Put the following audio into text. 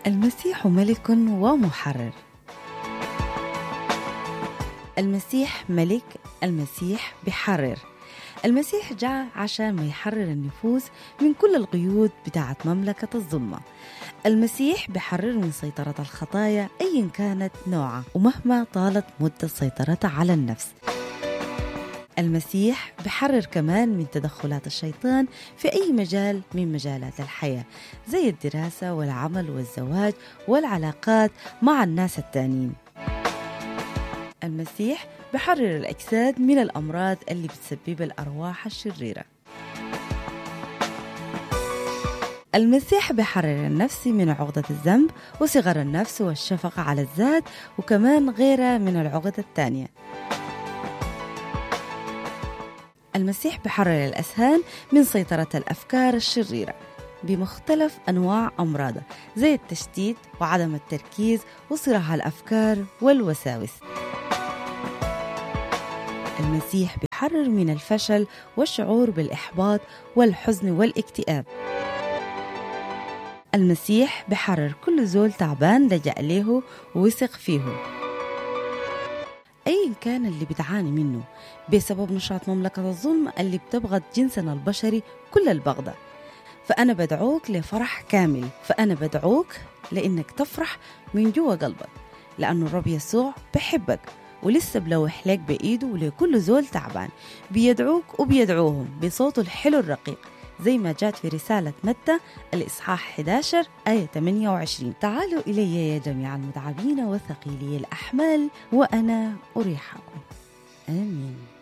المسيح ملك ومحرر المسيح ملك المسيح بحرر المسيح جاء عشان ما يحرر النفوس من كل القيود بتاعت مملكة الظلمة المسيح بحرر من سيطرة الخطايا أيا كانت نوعها ومهما طالت مدة سيطرتها على النفس المسيح بحرر كمان من تدخلات الشيطان في أي مجال من مجالات الحياة زي الدراسة والعمل والزواج والعلاقات مع الناس التانيين المسيح بحرر الأجساد من الأمراض اللي بتسبب الأرواح الشريرة المسيح بحرر النفس من عقدة الذنب وصغر النفس والشفقة على الذات وكمان غيرها من العقد الثانية المسيح بحرر الأذهان من سيطرة الأفكار الشريرة بمختلف أنواع أمراضها زي التشتيت وعدم التركيز وصراع الأفكار والوساوس المسيح بحرر من الفشل والشعور بالإحباط والحزن والاكتئاب المسيح بحرر كل زول تعبان لجأ له ووثق فيه أيا كان اللي بتعاني منه بسبب نشاط مملكة الظلم اللي بتبغض جنسنا البشري كل البغضة فأنا بدعوك لفرح كامل فأنا بدعوك لأنك تفرح من جوا قلبك لأنه الرب يسوع بحبك ولسه بلوح لك بإيده ولكل زول تعبان بيدعوك وبيدعوهم بصوته الحلو الرقيق زي ما جات في رسالة متى الإصحاح 11 آية 28 تعالوا إلي يا جميع المتعبين وثقيلي الأحمال وأنا أريحكم آمين